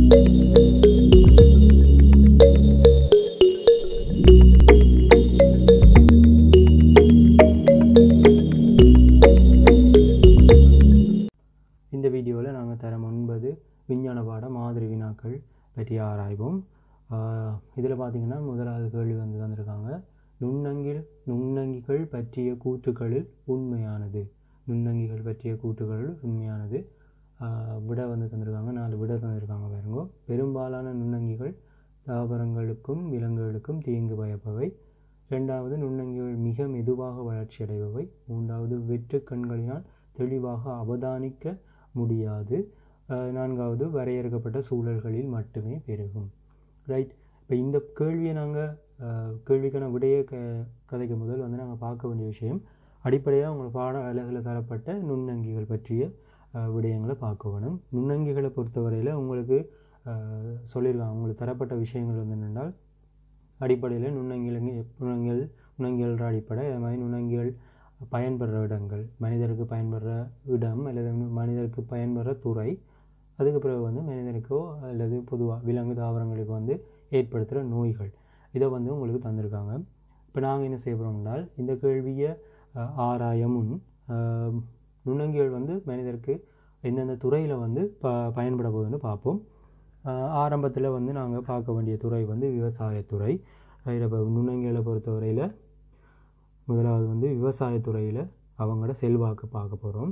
இந்த வீடியோவில் நாங்கள் தரம் ஒன்பது விஞ்ஞான பாட மாதிரி வினாக்கள் பற்றி ஆராய்வோம் இதில் பார்த்தீங்கன்னா முதலாவது கேள்வி வந்து தந்திருக்காங்க நுண்ணங்கில் நுண்ணங்கிகள் பற்றிய கூற்றுகளில் உண்மையானது நுண்ணங்கிகள் பற்றிய கூற்றுகளில் உண்மையானது ஆஹ் விடை வந்து தந்திருக்காங்க நாலு விடை தந்திருக்காங்க பாருங்க பெரும்பாலான நுண்ணங்கிகள் தாவரங்களுக்கும் விலங்குகளுக்கும் தீங்கு பயப்பவை இரண்டாவது நுண்ணங்கிகள் மிக மெதுவாக வளர்ச்சியடைபவை மூன்றாவது வெற்று கண்களினால் தெளிவாக அவதானிக்க முடியாது அஹ் நான்காவது வரையறுக்கப்பட்ட சூழல்களில் மட்டுமே பெருகும் ரைட் இப்போ இந்த கேள்வியை நாங்கள் கேள்விக்கான விடையை க கதைக்கு முதல் வந்து நாங்கள் பார்க்க வேண்டிய விஷயம் அடிப்படையாக உங்களை பாட அலகில் தரப்பட்ட நுண்ணங்கிகள் பற்றிய அஹ், விடயங்களை பார்க்க வேணும் நுண்ணங்கிகளை பொறுத்தவரையில் உங்களுக்கு அஹ், சொல்லியிருக்காங்க உங்களுக்கு தரப்பட்ட விஷயங்கள் வந்து என்னென்றால் அடிப்படையில் நுண்ணங்கிகள் நுண்ணங்கிகள் நுண்ணங்கியல் அடிப்படை அது மாதிரி நுண்ணங்கிகள் பயன்படுற இடங்கள் மனிதருக்கு பயன்படுற இடம் அல்லது மனிதருக்கு பயன்படுற துறை அதுக்கு பிறகு வந்து மனிதனுக்கோ அல்லது பொதுவாக விலங்கு தாவரங்களுக்கு வந்து ஏற்படுத்துகிற நோய்கள் இதை வந்து உங்களுக்கு தந்திருக்காங்க இப்போ நாங்கள் என்ன செய்கிறோம்னால் இந்த கேள்வியை அஹ், ஆராய முன் அஹ், நுண்ணங்கிகள் வந்து மனிதருக்கு எந்தெந்த துறையில் வந்து ப பயன்பட போகுதுன்னு பார்ப்போம் ஆரம்பத்தில் வந்து நாங்கள் பார்க்க வேண்டிய துறை வந்து விவசாயத்துறை ரைட் இப்போ நுண்ணங்கிகளை பொறுத்தவரையில் முதலாவது வந்து விவசாயத்துறையில் அவங்களோட செல்வாக்கு பார்க்க போகிறோம்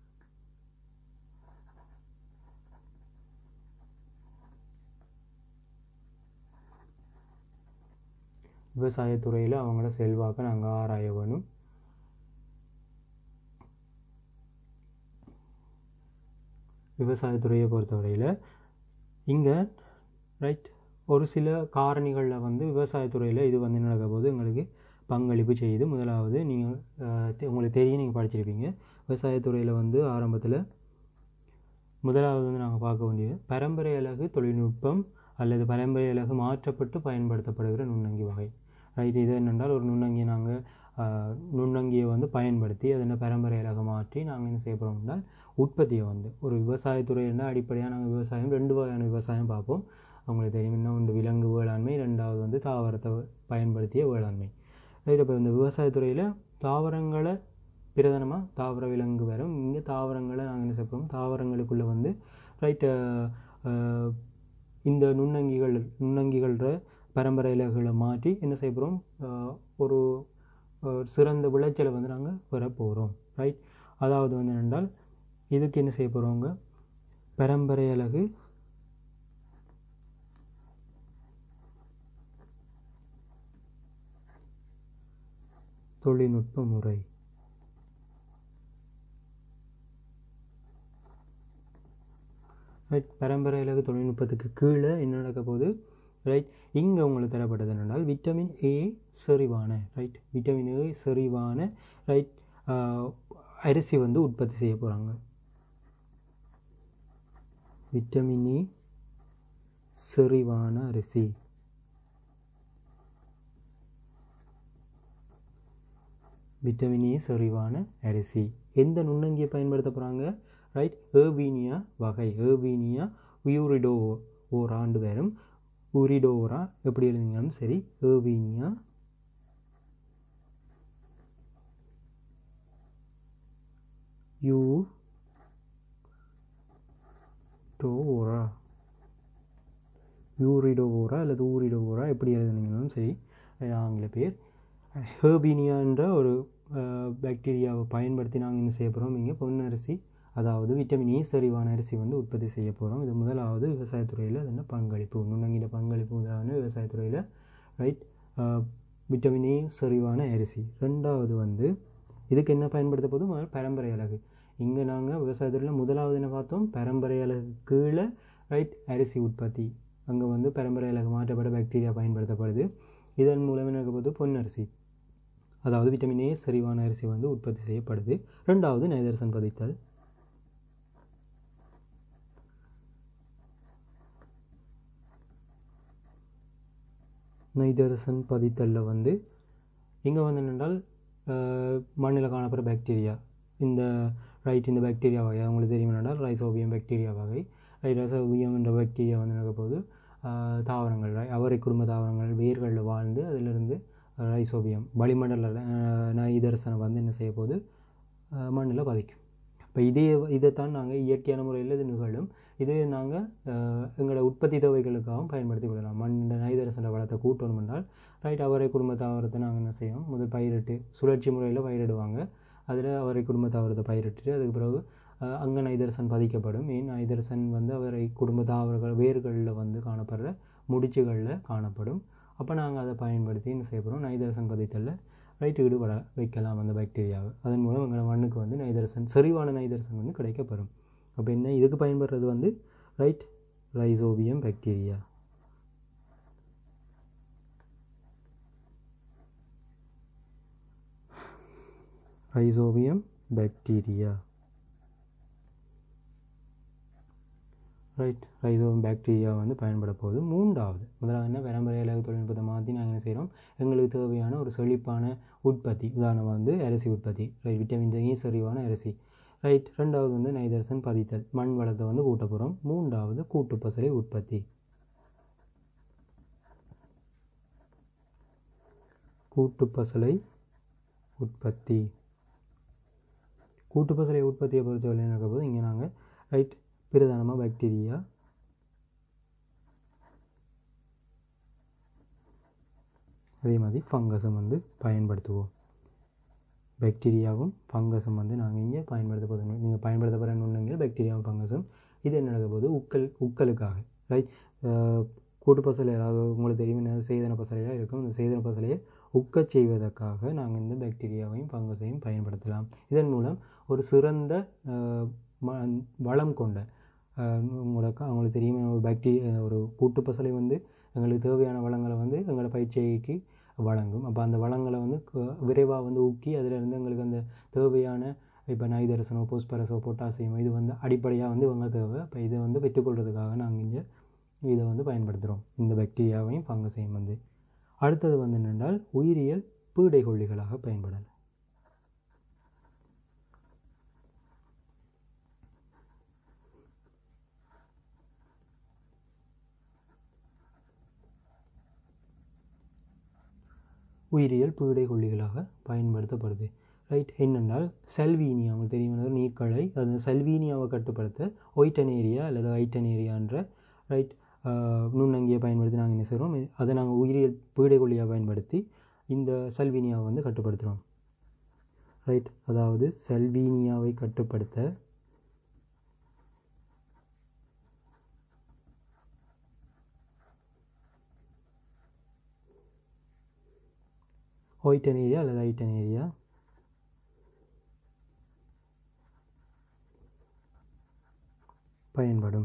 விவசாயத்துறையில் அவங்களோட செல்வாக்கை நாங்கள் ஆராய வேணும் விவசாயத்துறையை பொறுத்தவரையில் இங்கே ரைட் ஒரு சில காரணிகளில் வந்து விவசாயத்துறையில் இது வந்து நடக்க போது எங்களுக்கு பங்களிப்பு செய்யுது முதலாவது நீங்கள் உங்களுக்கு தெரியும் நீங்கள் படிச்சிருப்பீங்க விவசாயத்துறையில் வந்து ஆரம்பத்தில் முதலாவது வந்து நாங்கள் பார்க்க வேண்டியது பரம்பரை அலகு தொழில்நுட்பம் அல்லது பரம்பரை அலகு மாற்றப்பட்டு பயன்படுத்தப்படுகிற நுண்ணங்கி வகை ரைட் இது என்னென்றால் ஒரு நுண்ணங்கியை நாங்கள் நுண்ணங்கியை வந்து பயன்படுத்தி அதனை பரம்பரை அலகு மாற்றி நாங்கள் என்ன செய்ய போகிறோம்னால் உற்பத்தியை வந்து ஒரு விவசாயத்துறை இருந்தால் அடிப்படையாக நாங்கள் விவசாயம் ரெண்டு வகையான விவசாயம் பார்ப்போம் அவங்களுக்கு தெரியும் இன்னும் ஒன்று விலங்கு வேளாண்மை ரெண்டாவது வந்து தாவரத்தை பயன்படுத்திய வேளாண்மை ரைட் இப்போ இந்த விவசாயத்துறையில் தாவரங்களை பிரதானமாக தாவர விலங்கு வரும் இங்கே தாவரங்களை நாங்கள் என்ன செய்யப்போம் தாவரங்களுக்குள்ளே வந்து ரைட் இந்த நுண்ணங்கிகள் நுண்ணங்கிகள பரம்பரை இலைகளை மாற்றி என்ன செய்ய போகிறோம் ஒரு அஹ், சிறந்த விளைச்சலை வந்து நாங்கள் பெற போகிறோம் ரைட் அதாவது வந்து என்னென்றால் இதுக்கு என்ன செய்ய போகிறோங்க பரம்பரை அலகு தொழில்நுட்ப முறை ரைட் பரம்பரை அலகு தொழில்நுட்பத்துக்கு கீழே என்ன நடக்க போகுது ரைட் இங்கே உங்களுக்கு தரப்பட்டது என்னென்றால் விட்டமின் ஏ செறிவான ரைட் விட்டமின் ஏ செறிவான ரைட் அரிசி வந்து உற்பத்தி செய்ய போகிறாங்க விட்டமின் இ செறிவான அரிசி விட்டமின் ஏ செறிவான அரிசி எந்த நுண்ணங்கியை பயன்படுத்த போகிறாங்க ரைட் ஏர்பீனியா வகை ஏர்பீனியா உயூரிடோ ஓர் ஆண்டு வரும் உரிடோரா எப்படி எழுதினாலும் சரி ஏர்பீனியா யூ டோரா யூரிடோவோரா அல்லது ஊரிடோவோரா எப்படி எழுதுனீங்களும் சரி அது ஆங்கில பேர் ஹேர்பீனியான்ற ஒரு பாக்டீரியாவை பயன்படுத்தி நாங்கள் என்ன செய்ய போகிறோம் இங்கே பொன்னரிசி அதாவது விட்டமின் ஏ சரிவான அரிசி வந்து உற்பத்தி செய்ய போகிறோம் இது முதலாவது விவசாயத்துறையில் அது என்ன பங்களிப்பு நுண்ணங்கில பங்களிப்பு முதலாவது விவசாயத்துறையில் ரைட் விட்டமின் ஏ சரிவான அரிசி ரெண்டாவது வந்து இதுக்கு என்ன பயன்படுத்த போது முதல்ல பரம்பரை அலகு இங்கே நாங்கள் விவசாயத்துறையில் முதலாவது என்ன பார்த்தோம் பரம்பரை அலகு கீழே ரைட் அரிசி உற்பத்தி அங்கே வந்து பரம்பரை அலகு மாற்றப்பட்ட பாக்டீரியா பயன்படுத்தப்படுது இதன் மூலம் என்ன இருக்க போது பொன்னரிசி அதாவது விட்டமின் ஏ சரிவான அரிசி வந்து உற்பத்தி செய்யப்படுது ரெண்டாவது நைதரசன் பதித்தல் நைதரசன் பதித்தலில் வந்து இங்கே வந்து என்னென்றால் மண்ணில் காணப்படுற பாக்டீரியா இந்த ரைட் இந்த பாக்டீரியா வகை உங்களுக்கு தெரியும் என்னென்றால் ரைசோபியம் பாக்டீரியா வகை ரைசோபியம் என்ற பாக்டீரியா வந்து நடக்க போது ஆஹ், தாவரங்கள் right? அவரை குடும்ப தாவரங்கள் வேர்களில் வாழ்ந்து அதிலிருந்து ரைசோபியம் வளிமண்டல ஆஹ், நைதரசனை வந்து என்ன செய்ய போகுது மண்ணில் பதிக்கும் இப்போ இதே இதைத்தான் நாங்கள் இயற்கையான முறையில் இது நிகழும் இதே நாங்கள் எங்களோட உற்பத்தி தேவைகளுக்காகவும் பயன்படுத்தி கொள்ளலாம் மண் நைதரசன வளத்தை கூட்டணும் என்றால் ரைட் அவரை குடும்ப தாவரத்தை நாங்கள் என்ன செய்வோம் முதல் பயிரிட்டு சுழற்சி முறையில் பயிரிடுவாங்க அதில் அவரை குடும்ப தாவரத்தை பயிரிட்டுட்டு அதுக்கு பிறகு அஹ், அங்கே நைதரசன் பதிக்கப்படும் ஏன் நைதரசன் வந்து அவரை குடும்ப தாவரங்கள் வேர்களில் வந்து காணப்படுற முடிச்சுகளில் காணப்படும் அப்போ நாங்கள் அதை பயன்படுத்தி என்ன செய்ய போகிறோம் நைதரசன் பதித்தலில் ரைட் ஈடுபட வைக்கலாம் அந்த பாக்டீரியாவை அதன் மூலம் எங்கள் மண்ணுக்கு வந்து நைதரசன் செறிவான நைதரசன் வந்து கிடைக்கப்பெறும் அப்போ என்ன இதுக்கு பயன்படுறது வந்து right rhizobium bacteria rhizobium bacteria right rhizobium bacteria வந்து பயன்பட போகுது மூன்றாவது முதலாவது என்ன பரம்பரை இலகு தொழில்நுட்பத்தை மாற்றி நாங்கள் என்ன செய்கிறோம் எங்களுக்கு தேவையான ஒரு செழிப்பான உற்பத்தி உதாரணம் வந்து அரிசி உற்பத்தி ரைட் விட்டமின் இ செறிவான அரிசி ரைட் ரெண்டாவது வந்து நைதரசன் பதித்தல் மண் வளத்தை வந்து கூட்ட போகிறோம் மூன்றாவது கூட்டுப்பசலை உற்பத்தி கூட்டுப்பசலை உற்பத்தி கூட்டுப்பசலை உற்பத்தியை பொறுத்தவரை என்ன போது இங்கே நாங்கள் ரைட் பிரதானமாக பாக்டீரியா அதே மாதிரி ஃபங்கஸும் வந்து பயன்படுத்துவோம் பாக்டீரியாவும் ஃபங்கஸும் வந்து நாங்கள் இங்கே பயன்படுத்த போதும் நீங்கள் பயன்படுத்த போகிற நுண்ணுங்கள் பாக்டீரியாவும் ஃபங்கஸும் இது என்ன நடக்க போகுது உக்கல் உக்கலுக்காக ரைட் கூட்டு பசலை அதாவது உங்களுக்கு தெரியும் என்ன சேதன பசலையாக இருக்கும் இந்த சேதன பசலையை உக்கச் செய்வதற்காக நாங்கள் இந்த பாக்டீரியாவையும் ஃபங்கஸையும் பயன்படுத்தலாம் இதன் மூலம் ஒரு சிறந்த அஹ், ம- வளம் கொண்ட அஹ், உங்களுக்கு அவங்களுக்கு தெரியும் ஒரு பாக்டீரியா ஒரு கூட்டு பசலை வந்து எங்களுக்கு தேவையான வளங்களை வந்து எங்களோட பயிற்சிக்கு வழங்கும் அப்போ அந்த வளங்களை வந்து விரைவாக வந்து ஊக்கி அதிலிருந்து எங்களுக்கு அந்த தேவையான இப்போ நைதரசனோ போஸ்பரஸோ பொட்டாசியமோ இது வந்து அடிப்படையாக வந்து இவங்க தேவை அப்போ இதை வந்து பெற்றுக்கொள்றதுக்காக நாங்கள் இங்கே இதை வந்து பயன்படுத்துகிறோம் இந்த பாக்டீரியாவையும் ஃபங்கஸையும் வந்து அடுத்தது வந்து என்னென்றால் உயிரியல் பீடை கொல்லிகளாக பயன்படலாம் உயிரியல் பீடை கொல்லிகளாக பயன்படுத்தப்படுது ரைட் என்னென்றால் செல்வீனியா உங்களுக்கு தெரியும் நீர்க்கழை அது செல்வீனியாவை கட்டுப்படுத்த ஒயிட்டனேரியா அல்லது ஐட்டனேரியான்ற ரைட் நுண்ணங்கியை பயன்படுத்தி நாங்கள் என்ன செய்கிறோம் அதை நாங்கள் உயிரியல் பீடை கொல்லியாக பயன்படுத்தி இந்த செல்வீனியாவை வந்து கட்டுப்படுத்துகிறோம் ரைட் அதாவது செல்வீனியாவை கட்டுப்படுத்த ஒயிட்டனேரியா அல்லது ஐட்டனேரியா பயன்படும்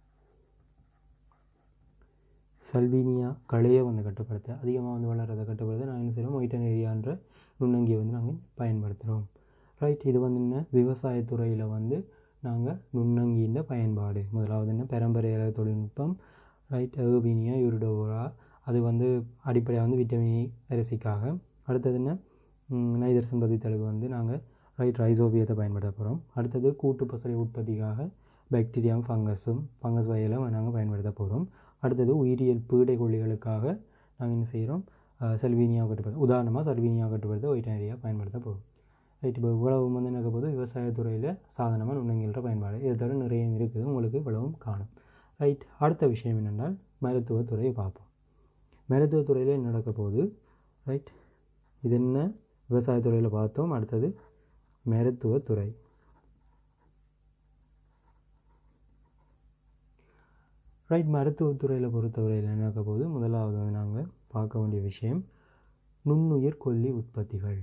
சல்வீனியா களையை வந்து கட்டுப்படுத்த அதிகமாக வந்து வளர்கிறத கட்டுப்படுத்த நாங்கள் என்ன செய்கிறோம் ஒயிட்டனேரியான்ற நுண்ணங்கியை வந்து நாங்கள் பயன்படுத்துகிறோம் ரைட் இது வந்து என்ன விவசாயத்துறையில் வந்து நாங்கள் நுண்ணங்கியின் பயன்பாடு முதலாவது என்ன பரம்பரையில தொழில்நுட்பம் ரைட் ஏர்பீனியா யூரிடோரா அது வந்து அடிப்படையாக வந்து விட்டமின் அரிசிக்காக அடுத்தது என்ன ம், நைதரசன் பதித்தலுக்கு வந்து நாங்கள் ரைட் ரைசோபியத்தை பயன்படுத்த போகிறோம் அடுத்தது கூட்டு பசலை உற்பத்திக்காக பாக்டீரியாவும் ஃபங்கஸும் ஃபங்கஸ் வகையிலும் நாங்கள் பயன்படுத்த போகிறோம் அடுத்தது உயிரியல் பீடை கொல்லிகளுக்காக நாங்கள் என்ன செய்கிறோம் செல்வீனியாவை கட்டுப்படுத்த உதாரணமாக செல்வீனியாவை கட்டுப்படுத்த ஒயிட்டனரியாக பயன்படுத்த போகிறோம் ரைட் இப்போ இவ்வளவு வந்து என்ன போது விவசாயத்துறையில் சாதனமாக நுண்ணங்கிற பயன்பாடு இதை தவிர நிறைய இருக்குது உங்களுக்கு இவ்வளவும் காணும் ரைட் அடுத்த விஷயம் என்னென்றால் மருத்துவத்துறையை பார்ப்போம் மருத்துவத்துறையில் என்ன நடக்க போகுது ரைட் இது என்ன விவசாயத்துறையில் பார்த்தோம் அடுத்தது மருத்துவத்துறை ரைட் மருத்துவத்துறையில் பொறுத்தவரையில் என்ன நடக்க போகுது முதலாவது வந்து நாங்கள் பார்க்க வேண்டிய விஷயம் நுண்ணுயிர் கொல்லி உற்பத்திகள்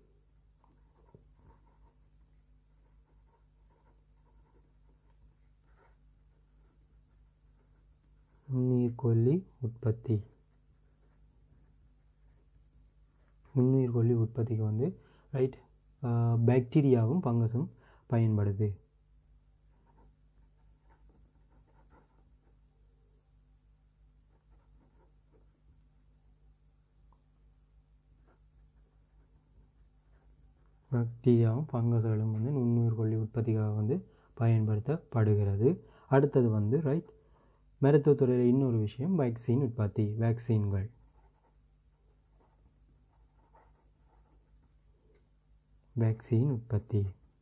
நுண்ணுயிர் கொல்லி உற்பத்தி நுண்ணுயிர் கொல்லி உற்பத்திக்கு வந்து ரைட் பாக்டீரியாவும் ஃபங்கஸும் பயன்படுது பாக்டீரியாவும் ஃபங்கஸ்களும் வந்து நுண்ணுயிர் கொல்லி உற்பத்திக்காக வந்து பயன்படுத்தப்படுகிறது அடுத்தது வந்து ரைட் மருத்துவத்துறையில் இன்னொரு விஷயம் வேக்சின் உற்பத்தி வேக்சின்கள் வேக்சின் உற்பத்தி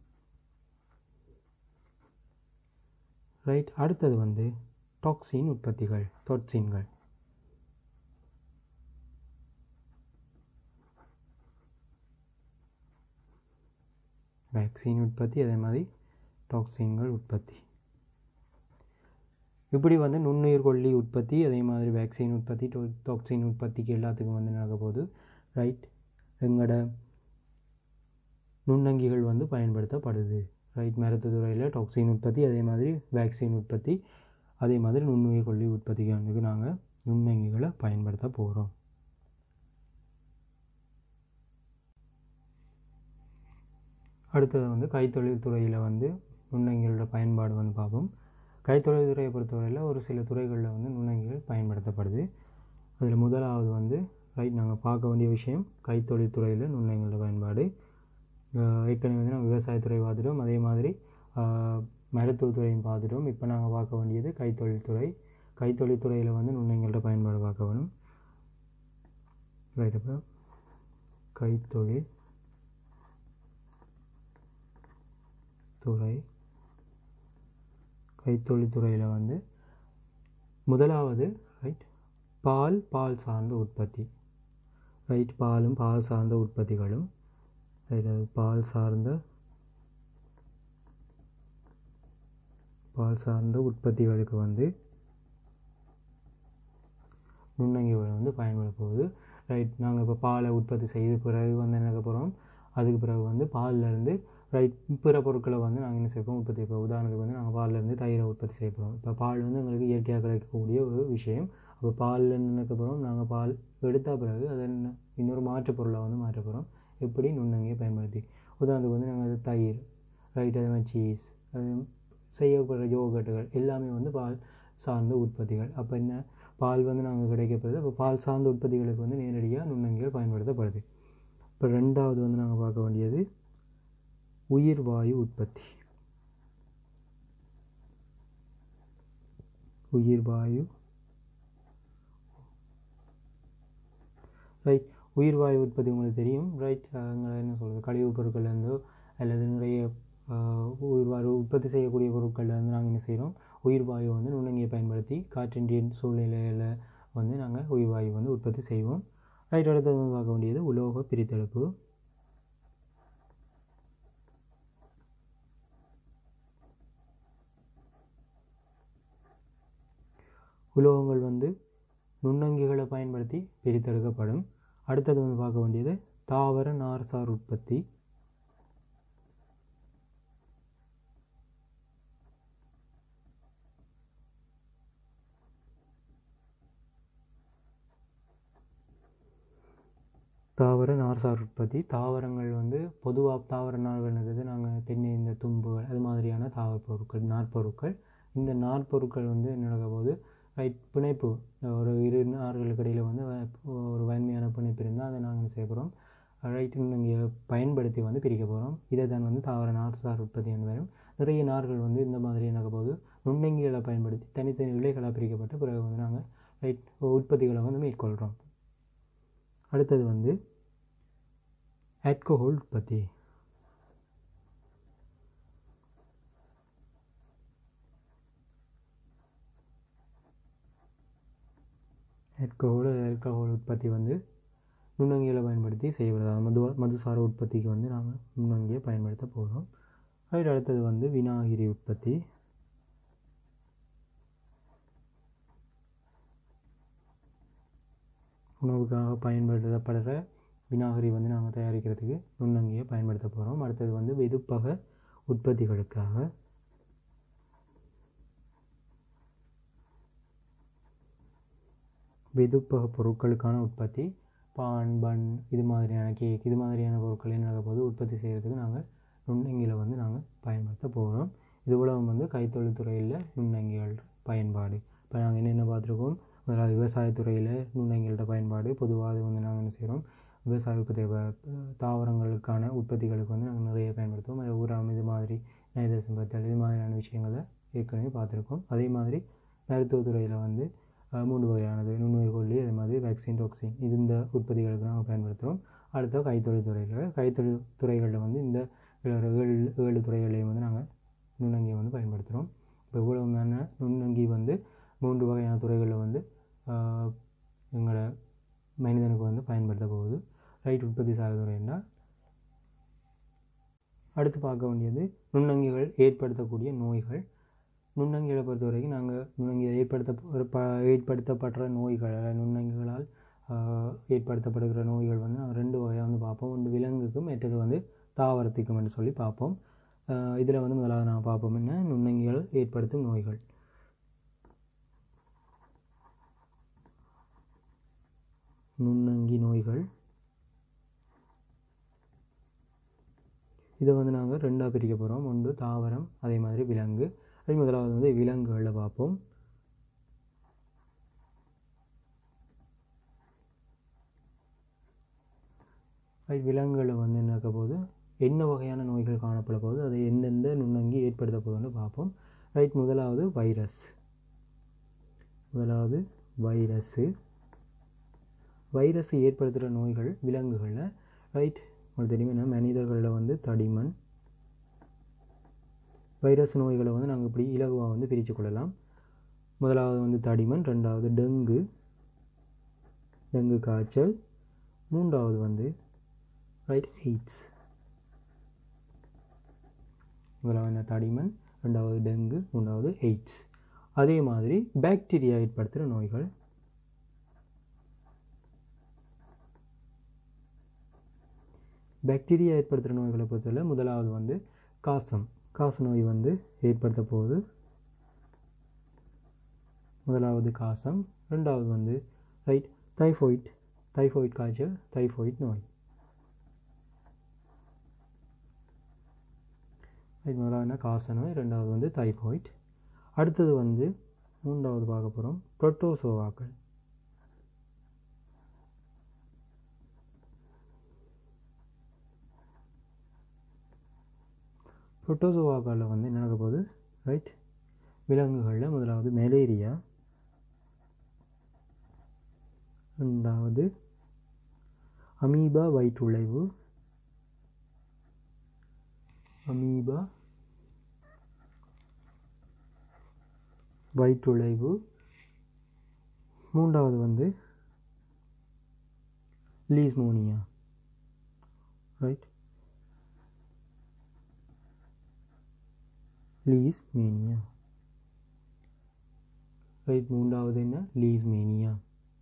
ரைட் அடுத்தது வந்து டாக்ஸின் உற்பத்திகள் தொட்சின்கள் வேக்சின் உற்பத்தி அதே மாதிரி டாக்ஸின்கள் உற்பத்தி இப்படி வந்து நுண்ணுயிர் கொல்லி உற்பத்தி அதே மாதிரி வேக்சின் உற்பத்தி டாக்ஸின் உற்பத்திக்கு எல்லாத்துக்கும் வந்து நடக்க போகுது ரைட் எங்களோட நுண்ணங்கிகள் வந்து பயன்படுத்தப்படுது ரைட் மருத்துவத்துறையில் டாக்ஸின் உற்பத்தி அதே மாதிரி வேக்சின் உற்பத்தி அதே மாதிரி நுண்ணுயிர் கொல்லி உற்பத்திக்கு வந்து நாங்கள் நுண்ணங்கிகளை பயன்படுத்த போகிறோம் அடுத்தது வந்து கைத்தொழில் துறையில் வந்து நுண்ணங்கிகளோட பயன்பாடு வந்து பார்ப்போம் கைத்தொழில் துறையை பொறுத்தவரையில் ஒரு சில துறைகளில் வந்து நுண்ணங்கிகள் பயன்படுத்தப்படுது அதில் முதலாவது வந்து ரைட் நாங்கள் பார்க்க வேண்டிய விஷயம் கைத்தொழில் துறையில் நுண்ணங்கிகளோட பயன்பாடு ஏற்கனவே வந்து நாங்கள் விவசாயத்துறை பார்த்துட்டோம் அதே மாதிரி மருத்துவத்துறையும் பார்த்துட்டோம் இப்போ நாங்கள் பார்க்க வேண்டியது கைத்தொழில் துறை கைத்தொழில் துறையில் வந்து நுண்ணங்கிகளோட பயன்பாடு பார்க்க வேணும் ரைட் அப்போ கைத்தொழில் துறை கைத்தொழில்துறையில் வந்து முதலாவது ரைட் பால் பால் சார்ந்த உற்பத்தி ரைட் பாலும் பால் சார்ந்த உற்பத்திகளும் பால் சார்ந்த பால் சார்ந்த உற்பத்திகளுக்கு வந்து நுண்ணங்கிகள் வந்து பயன்பட போகுது ரைட் நாங்கள் இப்போ பாலை உற்பத்தி செய்த பிறகு வந்து என்ன போகிறோம் அதுக்கு பிறகு வந்து பால்லேருந்து ரைட் பிற பொருட்களை வந்து நாங்கள் என்ன செய்வோம் உற்பத்தி செய்வோம் உதாரணத்துக்கு வந்து நாங்கள் பால்லேருந்து தயிரை உற்பத்தி செய்ய போகிறோம் இப்போ பால் வந்து எங்களுக்கு இயற்கையாக கிடைக்கக்கூடிய ஒரு விஷயம் அப்போ பாலில் நினைக்க போகிறோம் நாங்கள் பால் எடுத்த பிறகு அதை இன்னொரு மாற்று பொருளாக வந்து மாற்ற போகிறோம் எப்படி நுண்ணங்கியை பயன்படுத்தி உதாரணத்துக்கு வந்து நாங்கள் அது தயிர் ரைட் அதே மாதிரி சீஸ் அது செய்யப்படுற யோகட்டுகள் எல்லாமே வந்து பால் சார்ந்த உற்பத்திகள் அப்போ என்ன பால் வந்து நாங்கள் கிடைக்கப்படுது அப்போ பால் சார்ந்த உற்பத்திகளுக்கு வந்து நேரடியாக நுண்ணங்கிகள் பயன்படுத்தப்படுது இப்போ ரெண்டாவது வந்து நாங்கள் பார்க்க வேண்டியது உயிர் வாயு உற்பத்தி உயிர் வாயு ரைட் உயிர் வாயு உற்பத்தி உங்களுக்கு தெரியும் ரைட் அங்கே என்ன சொல்கிறது கழிவுப் பொருட்கள்லேருந்தோ அல்லது நிறைய உயிர் வாயு உற்பத்தி செய்யக்கூடிய பொருட்கள்லேருந்து நாங்கள் என்ன செய்கிறோம் உயிர் வாயு வந்து நுண்ணங்கியை பயன்படுத்தி காற்றின் சூழ்நிலையில் வந்து நாங்கள் உயிர் வாயு வந்து உற்பத்தி செய்வோம் ரைட் அடுத்தது வந்து பார்க்க வேண்டியது உலோக பிரித்தெடுப்பு உலோகங்கள் வந்து நுண்ணங்கிகளை பயன்படுத்தி பிரித்தெடுக்கப்படும் அடுத்தது வந்து பார்க்க வேண்டியது தாவர நார்சார் உற்பத்தி தாவர நார்சார் உற்பத்தி தாவரங்கள் வந்து பொதுவாக தாவர நார்கள்ன்றது நாங்கள் தென்னை இந்த தும்புகள் அது மாதிரியான தாவர பொருட்கள் நாற்பொருட்கள் இந்த நாற்பொருட்கள் வந்து என்ன நடக்க போது ரைட் பிணைப்பு ஒரு இரு நார்களுக்கு இடையில் வந்து ஒரு வன்மையான பிணைப்பு இருந்தால் அதை நாங்கள் என்ன செய்ய போகிறோம் ரைட் இங்கே பயன்படுத்தி வந்து பிரிக்க போகிறோம் இதை தான் வந்து தாவர நார்சார் உற்பத்தி என்று வரும் நிறைய நார்கள் வந்து இந்த மாதிரி என்ன போது நுண்ணங்கிகளை பயன்படுத்தி தனித்தனி இலைகளாக பிரிக்கப்பட்டு பிறகு வந்து நாங்கள் ரைட் உற்பத்திகளை வந்து மேற்கொள்கிறோம் அடுத்தது வந்து ஆல்கஹால் உற்பத்தி ஆல்கஹால் ஆல்கஹால் உற்பத்தி வந்து நுண்ணங்கிகளை பயன்படுத்தி செய்வதாக மது மதுசார உற்பத்திக்கு வந்து நாங்கள் நுண்ணங்கியை பயன்படுத்த போகிறோம் அதுக்கு அடுத்தது வந்து வினாகிரி உற்பத்தி உணவுக்காக பயன்படுத்தப்படுற வினாகரி வந்து நாங்கள் தயாரிக்கிறதுக்கு நுண்ணங்கியை பயன்படுத்த போகிறோம் அடுத்தது வந்து வெதுப்பக உற்பத்திகளுக்காக வெதுப்பக பொருட்களுக்கான உற்பத்தி பான் பன் இது மாதிரியான கேக் இது மாதிரியான பொருட்கள் என்ன போது உற்பத்தி செய்கிறதுக்கு நாங்கள் நுண்ணங்கியில் வந்து நாங்கள் பயன்படுத்த போகிறோம் இது உலகம் வந்து கைத்தொழில் துறையில் நுண்ணங்கிகள் பயன்பாடு இப்போ நாங்கள் என்னென்ன பார்த்துருக்கோம் முதலாவது விவசாயத்துறையில் நுண்ணங்கிகளோட பயன்பாடு பொதுவாக அது வந்து நாங்கள் என்ன செய்கிறோம் விவசாய உற்பத்தி தாவரங்களுக்கான உற்பத்திகளுக்கு வந்து நாங்கள் நிறைய பயன்படுத்துவோம் அது உரம் இது மாதிரி நைதரசம் பத்தல் இது மாதிரியான விஷயங்களை ஏற்கனவே பார்த்துருக்கோம் அதே மாதிரி மருத்துவத்துறையில் வந்து அஹ், மூன்று வகையானது நுண்ணுயிர் கொல்லி அதே மாதிரி வேக்சின் டாக்ஸின் இது இந்த உற்பத்திகளுக்கு நாங்கள் பயன்படுத்துகிறோம் அடுத்த கைத்தொழில் துறையில் கைத்தொழில் துறைகளில் வந்து இந்த ஏழு ஏழு ஏழு துறைகளையும் வந்து நாங்கள் நுண்ணங்கியை வந்து பயன்படுத்துகிறோம் இப்போ இவ்வளவுமான நுண்ணங்கி வந்து மூன்று வகையான துறைகளில் வந்து ஆஹ், எங்களோட மனிதனுக்கு வந்து பயன்படுத்த போகுது ரைட் உற்பத்தி சார் துறைன்னா அடுத்து பார்க்க வேண்டியது நுண்ணங்கிகள் ஏற்படுத்தக்கூடிய நோய்கள் நுண்ணங்கிகளை பொறுத்த வரைக்கும் நாங்கள் நுண்ணங்கி ஏற்படுத்த ப- ஏற்படுத்தப்படுற நோய்கள் அதாவது நுண்ணங்கிகளால் ஆஹ், ஏற்படுத்தப்படுகிற நோய்கள் வந்து நாங்கள் ரெண்டு வகையாக வந்து பார்ப்போம் ஒன்று விலங்குக்கும் மற்றது வந்து தாவரத்துக்கும் என்று சொல்லி பார்ப்போம் இதில் வந்து முதலாவது நான் பார்ப்போம் என்ன நுண்ணங்கிகள் ஏற்படுத்தும் நோய்கள் நுண்ணங்கி நோய்கள் இதை வந்து நாங்கள் ரெண்டாக பிரிக்க போகிறோம் ஒன்று தாவரம் அதே மாதிரி விலங்கு அதே முதலாவது வந்து விலங்குகளில் பார்ப்போம் அது விலங்குகளில் வந்து என்ன இருக்க போகுது என்ன வகையான நோய்கள் காணப்பட போகுது அதை எந்தெந்த நுண்ணங்கி ஏற்படுத்த போகுதுன்னு பார்ப்போம் ரைட் முதலாவது வைரஸ் முதலாவது வைரஸு வைரஸ் ஏற்படுத்துகிற நோய்கள் விலங்குகளில் ரைட் உங்களுக்கு தெரியும் என்ன மனிதர்களில் வந்து தடிமன் வைரஸ் நோய்களை வந்து நாங்கள் இப்படி இலகுவாக வந்து பிரித்து கொள்ளலாம் முதலாவது வந்து தடிமன் ரெண்டாவது டெங்கு டெங்கு காய்ச்சல் மூன்றாவது வந்து ரைட் எய்ட்ஸ் முதலாவது என்ன தடிமன் ரெண்டாவது டெங்கு மூன்றாவது எய்ட்ஸ் அதே மாதிரி பாக்டீரியா ஏற்படுத்துகிற நோய்கள் பாக்டீரியா ஏற்படுத்துகிற நோய்களை பொறுத்தவரை முதலாவது வந்து காசம் காச நோய் வந்து ஏற்படுத்த போகுது முதலாவது காசம் ரெண்டாவது வந்து ரைட் டைஃபாய்ட் டைஃபாய்ட் காய்ச்சல் டைஃபாய்ட் நோய் இது முதலாவது காச நோய் ரெண்டாவது வந்து டைஃபாய்ட் அடுத்தது வந்து மூன்றாவது பார்க்க போகிறோம் புரோட்டோசோவாக்கள் புரோட்டோசோவாக்களில் வந்து என்ன நடக்க போகுது ரைட் விலங்குகளில் முதலாவது மலேரியா ரெண்டாவது அமீபா வயிற்றுளைவு அமீபா வயிற்றுளைவு மூன்றாவது வந்து லீஸ்மோனியா ரைட் லீஸ்மேனியா ரைட் மூன்றாவது என்ன லீஸ்மேனியா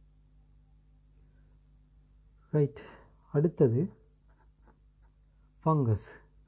ரைட் அடுத்தது ஃபங்கஸ்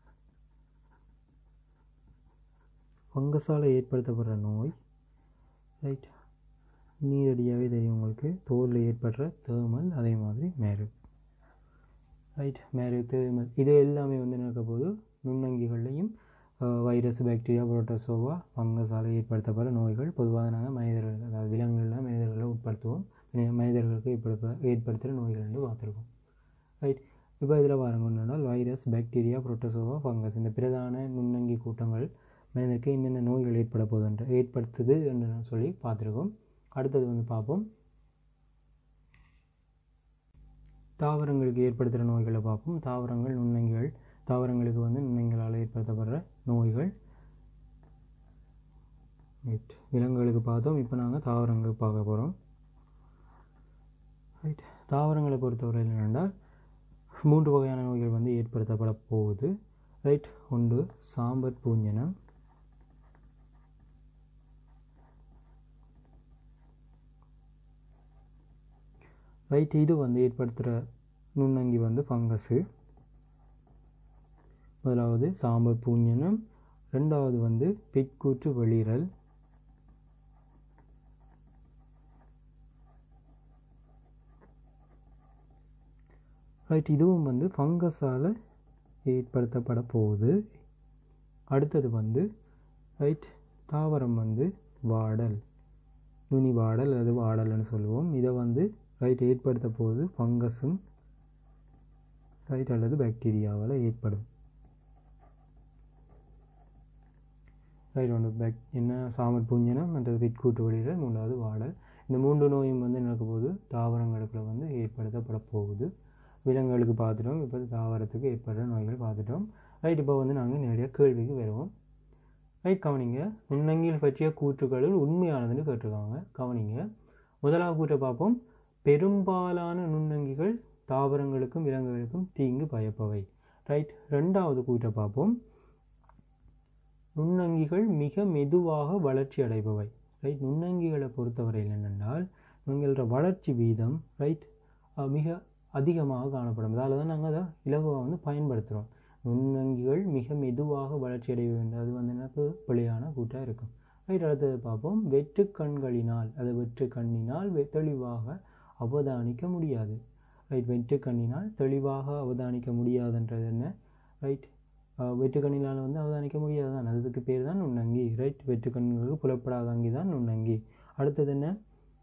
ஃபங்கஸால் ஏற்படுத்தப்படுற நோய் ரைட் நீரடியாகவே தெரியும் உங்களுக்கு தோலில் ஏற்படுற தேமல் அதே மாதிரி மேரு ரைட் மேரு தேமல் இது எல்லாமே வந்து என்ன இருக்க போது நுண்ணங்கிகள்லையும் வைரஸ் பாக்டீரியா புரோட்டோசோவா ஃபங்கஸால் ஏற்படுத்தப்படுற நோய்கள் பொதுவாக நாங்கள் மனிதர்கள் அதாவது விலங்குகளில் மனிதர்களை உட்படுத்துவோம் மனி- மனிதர்களுக்கு ஏற்படுத்த ஏற்படுத்துகிற நோய்கள் என்று பார்த்துருக்கோம் ரைட் இப்போ இதில் பாருங்க என்னென்னால் வைரஸ் பாக்டீரியா புரோட்டோசோவா ஃபங்கஸ் இந்த பிரதான நுண்ணங்கி கூட்டங்கள் மனிதனுக்கு என்னென்ன நோய்கள் ஏற்பட போகுதுன்ற ஏற்படுத்துது என்று சொல்லி பார்த்துருக்கோம் அடுத்தது வந்து பார்ப்போம் தாவரங்களுக்கு ஏற்படுத்துகிற நோய்களை பார்ப்போம் தாவரங்கள் நுண்ணங்கிகள் தாவரங்களுக்கு வந்து நுண்ணங்கிகளால் ஏற்படுத்தப்படுற நோய்கள் ரைட் விலங்குகளுக்கு பார்த்தோம் இப்போ நாங்கள் தாவரங்களுக்கு பார்க்க போகிறோம் ரைட் தாவரங்களை பொறுத்தவரையில் என்னென்றால் மூன்று வகையான நோய்கள் வந்து ஏற்படுத்தப்பட போகுது ரைட் ஒன்று சாம்பற் பூஞ்சனம் ரைட் இது வந்து ஏற்படுத்துகிற நுண்ணங்கி வந்து ஃபங்கஸு முதலாவது சாம்பல் பூஞ்சனம் ரெண்டாவது வந்து பிட்கூற்று வெளிரல் ரைட் இதுவும் வந்து ஃபங்கஸால் ஏற்படுத்தப்பட போகுது அடுத்தது வந்து ரைட் தாவரம் வந்து வாடல் நுனி வாடல் அல்லது வாடல்னு சொல்லுவோம் இதை வந்து ரைட் ஏற்படுத்த போகுது ஃபங்கஸும் ரைட் அல்லது பாக்டீரியாவால் ஏற்படும் ரைட் ஒன்று பேக் என்ன சாமட் பூஞ்சனம் மற்றது வெட்கூட்டு வழியில் மூன்றாவது வாடல் இந்த மூன்று நோயும் வந்து நடக்க போது தாவரங்களுக்குள்ள வந்து ஏற்படுத்தப்பட போகுது விலங்குகளுக்கு பார்த்துட்டோம் இப்போ தாவரத்துக்கு ஏற்படுற நோய்கள் பார்த்துட்டோம் ரைட் இப்போ வந்து நாங்கள் நேரடியாக கேள்விக்கு வருவோம் ரைட் கவனிங்க நுண்ணங்கில் பற்றிய கூற்றுகளில் உண்மையானதுன்னு கேட்டிருக்காங்க கவனிங்க முதலாவது கூற்றை பார்ப்போம் பெரும்பாலான நுண்ணங்கிகள் தாவரங்களுக்கும் விலங்குகளுக்கும் தீங்கு பயப்பவை ரைட் ரெண்டாவது கூற்றை பார்ப்போம் நுண்ணங்கிகள் மிக மெதுவாக வளர்ச்சி அடைபவை ரைட் நுண்ணங்கிகளை பொறுத்தவரையில் என்னென்றால் இவங்களோட வளர்ச்சி வீதம் ரைட் மிக அதிகமாக காணப்படும் அதால் தான் நாங்கள் அதை இலகுவாக வந்து பயன்படுத்துகிறோம் நுண்ணங்கிகள் மிக மெதுவாக வளர்ச்சி அடைய வேண்டும் அது வந்து எனக்கு பிழையான கூட்டாக இருக்கும் ரைட் அடுத்தது பார்ப்போம் வெற்று கண்களினால் அது வெற்று கண்ணினால் வெ- தெளிவாக அவதானிக்க முடியாது ரைட் வெற்று கண்ணினால் தெளிவாக அவதானிக்க முடியாதுன்றது என்ன ரைட் வெற்று கண்ணினால் வந்து அவதானிக்க முடியாது தான் அதுக்கு பேர் தான் நுண்ணங்கி ரைட் வெற்று கண்களுக்கு புலப்படாத அங்கி தான் நுண்ணங்கி அடுத்தது என்ன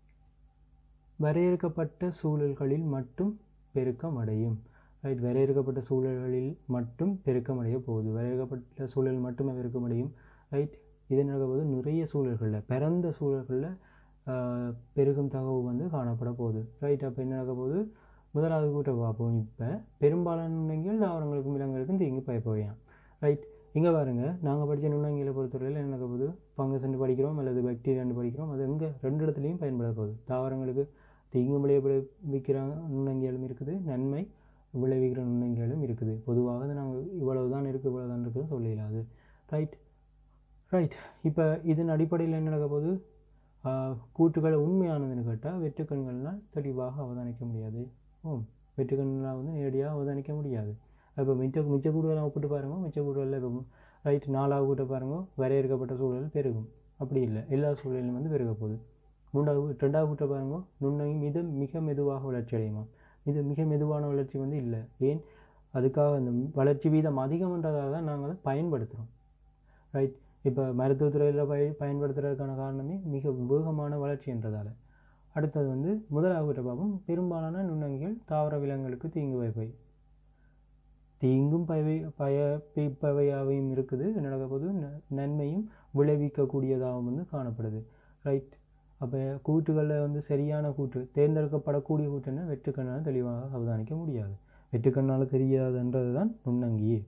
வரையறுக்கப்பட்ட சூழல்களில் மட்டும் பெருக்கம் அடையும் ரைட் வரையறுக்கப்பட்ட சூழல்களில் மட்டும் பெருக்கம் அடைய போகுது வரையறுக்கப்பட்ட சூழல் மட்டுமே பெருக்கம் அடையும் ரைட் இது நடக்க போது நிறைய சூழல்களில் பிறந்த சூழல்களில் பெருகும் தகவு வந்து காணப்பட போகுது ரைட் அப்போ என்ன நடக்க போகுது முதலாவது கூட்ட பார்ப்போம் இப்போ பெரும்பாலான நுண்ணங்கிகள் தாவரங்களுக்கும் விலங்குகளுக்கும் தீங்கு பயப்பவையாம் ரைட் இங்கே பாருங்க நாங்கள் படித்த நுண்ணங்கிகளை பொறுத்தவரையில் என்ன நடக்க போகுது ஃபங்கஸ்ன்னு படிக்கிறோம் அல்லது பாக்டீரியான்னு படிக்கிறோம் அது எங்கே ரெண்டு இடத்துலையும் பயன்பட போகுது தாவரங்களுக்கு தீங்கு விளைவிக்கிறாங்க நுண்ணங்கிகளும் இருக்குது நன்மை விளைவிக்கிற நுண்ணங்கிகளும் இருக்குது பொதுவாக அது நாங்கள் இவ்வளவு தான் இருக்குது இவ்வளவு தான் இருக்குதுன்னு சொல்லிடலாது ரைட் ரைட் இப்போ இதன் அடிப்படையில் என்ன நடக்க போகுது ஆஹ், கூற்றுகள் உண்மையானதுன்னு கேட்டால் வெற்றுக்கண்கள்னால் தெளிவாக அவதானிக்க முடியாது ஓ வெற்றுக்கண்களால் வந்து நேரடியாக அவதானிக்க முடியாது இப்போ மிச்ச மிச்ச கூடுதலாம் ஒப்பிட்டு பாருங்க மிச்ச கூடுதலில் இப்போ ரைட் நாலாவது கூட்ட பாருங்க வரையறுக்கப்பட்ட சூழல் பெருகும் அப்படி இல்லை எல்லா சூழலும் வந்து பெருக போகுது மூன்றாவது ரெண்டாவது கூட்ட பாருங்க நுண்ணங்கி மித மிக மெதுவாக வளர்ச்சி அடையுமா இது மிக மெதுவான வளர்ச்சி வந்து இல்லை ஏன் அதுக்காக அந்த வளர்ச்சி வீதம் அதிகம்ன்றதால தான் நாங்கள் அதை பயன்படுத்துகிறோம் ரைட் இப்போ மருத்துவத்துறையில் பய பயன்படுத்துறதுக்கான காரணமே மிக வேகமான வளர்ச்சின்றதால அடுத்தது வந்து முதலாவது பார்ப்போம் பெரும்பாலான நுண்ணங்கிகள் தாவர விலங்குகளுக்கு தீங்கு வைப்பவை தீங்கும் பயவை பயப்பிப்பவையாகவும் இருக்குது என்ன நடக்க போது ந- நன்மையும் விளைவிக்கக்கூடியதாகவும் வந்து காணப்படுது ரைட் அப்போ கூற்றுகளில் வந்து சரியான கூற்று தேர்ந்தெடுக்கப்படக்கூடிய கூற்றுன்னா வெற்றுக்கண்ணால் தெளிவாக அவதானிக்க முடியாது வெற்றுக்கண்ணால் தெரியாதுன்றது தான் நுண்ணங்கியே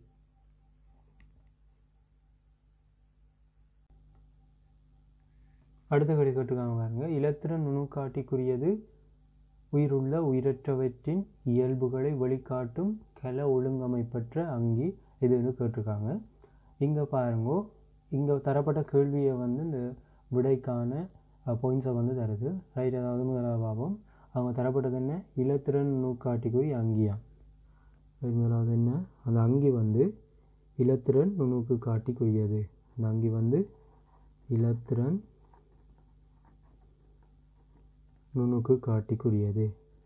அடுத்த கடி கேட்டிருக்காங்க பாருங்க இலத்திரன் நுணுக்காட்டிக்குரியது உயிருள்ள உயிரற்றவற்றின் இயல்புகளை வெளிக்காட்டும் கல ஒழுங்கமைப்பற்ற அங்கி இதுன்னு கேட்டிருக்காங்க இங்கே பாருங்கோ இங்கே தரப்பட்ட கேள்வியை வந்து இந்த விடைக்கான பாயிண்ட்ஸை வந்து தருது ரைட் அதாவது முதலாவது பாவம் அவங்க தரப்பட்டது என்ன இலத்திரன் நுணுக்காட்டிக்குரிய அங்கியாம் இது முதலாவது என்ன அந்த அங்கி வந்து இலத்திரன் நுணுக்கு காட்டிக்குரியது அந்த அங்கி வந்து இலத்திரன் நுணுக்கு காட்டிக்குரியது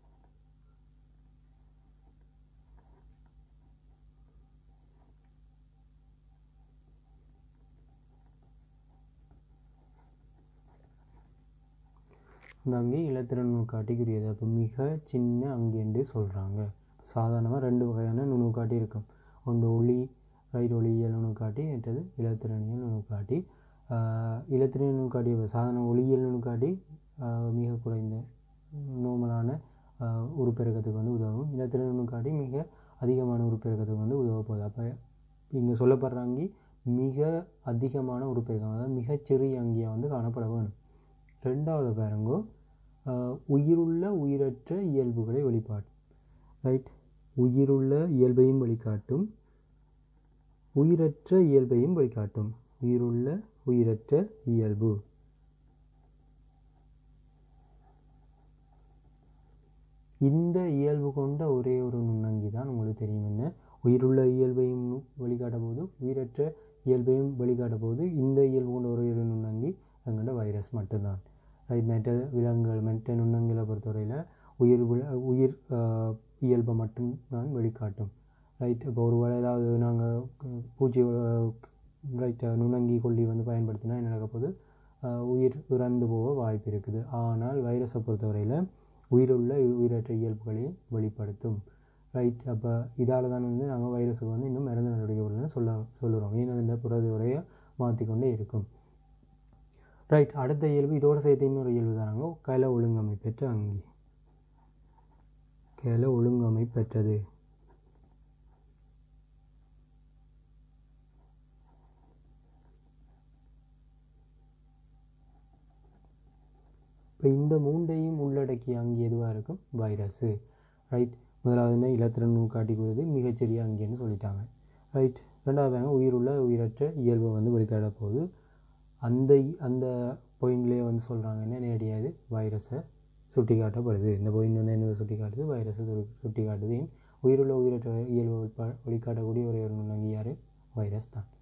இந்த அங்கி இலத்திரன் நுணுக்காட்டிக்குரியது அப்போ மிக சின்ன அங்கி என்று சொல்கிறாங்க சாதாரணமாக ரெண்டு வகையான நுணுக்காட்டி இருக்கும் ஒன்று ஒளி ரைட் ஒளியியல் நுணுக்காட்டி மற்றது இலத்திரனியல் நுணுக்காட்டி ஆஹ் இலத்திரனியல் நுணுக்காட்டி சாதாரண ஒளியியல் நுணுக்காட்டி ஆஹ் மிக குறைந்த நோமலான ஆஹ் உருப்பெருக்கத்துக்கு வந்து உதவும் இலத்திரன் நுணுக்காட்டி மிக அதிகமான உருப்பெருக்கத்துக்கு வந்து உதவ போகுது அப்போ இங்கே சொல்லப்படுற அங்கி மிக அதிகமான உருப்பெருக்கம் அதாவது மிகச்சிறிய அங்கியாக வந்து காணப்பட வேணும் ரெண்டாவது பாருங்கோ ஆஹ் உயிருள்ள உயிரற்ற இயல்புகளை வெளிப்பாடு ரைட் உயிருள்ள இயல்பையும் வெளிக்காட்டும் உயிரற்ற இயல்பையும் வெளிக்காட்டும் உயிருள்ள உயிரற்ற இயல்பு இந்த இயல்பு கொண்ட ஒரே ஒரு நுண்ணங்கி தான் உங்களுக்கு தெரியும் என்ன உயிருள்ள இயல்பையும் நு- வெளிக்காட்ட போது உயிரற்ற இயல்பையும் வெளிக்காட்ட போது இந்த இயல்பு கொண்ட ஒரே ஒரு நுண்ணங்கி எங்கள்கிட்ட வைரஸ் மட்டும்தான் ரைட் மற்ற விலங்குகள் மற்ற நுண்ணங்களை பொறுத்தவரையில் உயிர் வில- உயிர் ஆஹ், இயல்பை மட்டும் தான் வெளிக்காட்டும் ரைட் இப்போ ஒரு வேளை ஏதாவது நாங்கள் பூச்சி ரைட் நுண்ணங்கி கொல்லி வந்து பயன்படுத்தினா என்ன நடக்க போகுது ஆஹ், உயிர் இறந்து போக வாய்ப்பு இருக்குது ஆனால் வைரஸை பொறுத்தவரையில் உயிருள்ள உயிரற்ற இயல்புகளை வெளிப்படுத்தும் ரைட் அப்போ இதால் தான் வந்து நாங்கள் வைரஸுக்கு வந்து இன்னும் மருந்து நடவடிக்கைகள்னு சொல்ல சொல்லுறோம் ஏன்னா இந்த புரத உரைய மாற்றிக்கொண்டே இருக்கும் ரைட் அடுத்த இயல்பு இதோட சேர்த்து இன்னொரு இயல்பு தராங்க கல ஒழுங்கமை பெற்ற அங்கி கல ஒழுங்கமை பெற்றது இப்போ இந்த மூன்றையும் உள்ளடக்கிய அங்கி எதுவாக இருக்கும் வைரஸு ரைட் முதலாவது என்ன இலத்திரன் நூற்காட்டி கூறுது மிகச்சிறிய அங்கின்னு சொல்லிட்டாங்க ரைட் ரெண்டாவது உயிருள்ள உயிரற்ற இயல்பை வந்து வெளிக்காட்ட போகுது அந்த அந்த பாயிண்ட்லேயே வந்து சொல்கிறாங்க என்ன நேரடியாக வைரஸை சுட்டி காட்டப்படுது இந்த பாயிண்ட் வந்து என்ன சுட்டி காட்டுது வைரஸை சுட்டி காட்டுது உயிருள்ள உயிரற்ற இயல்பை வெளிப்பா வெளிக்காட்டக்கூடிய ஒரே ஒரு நுண்ணங்கி யார் வைரஸ் தான்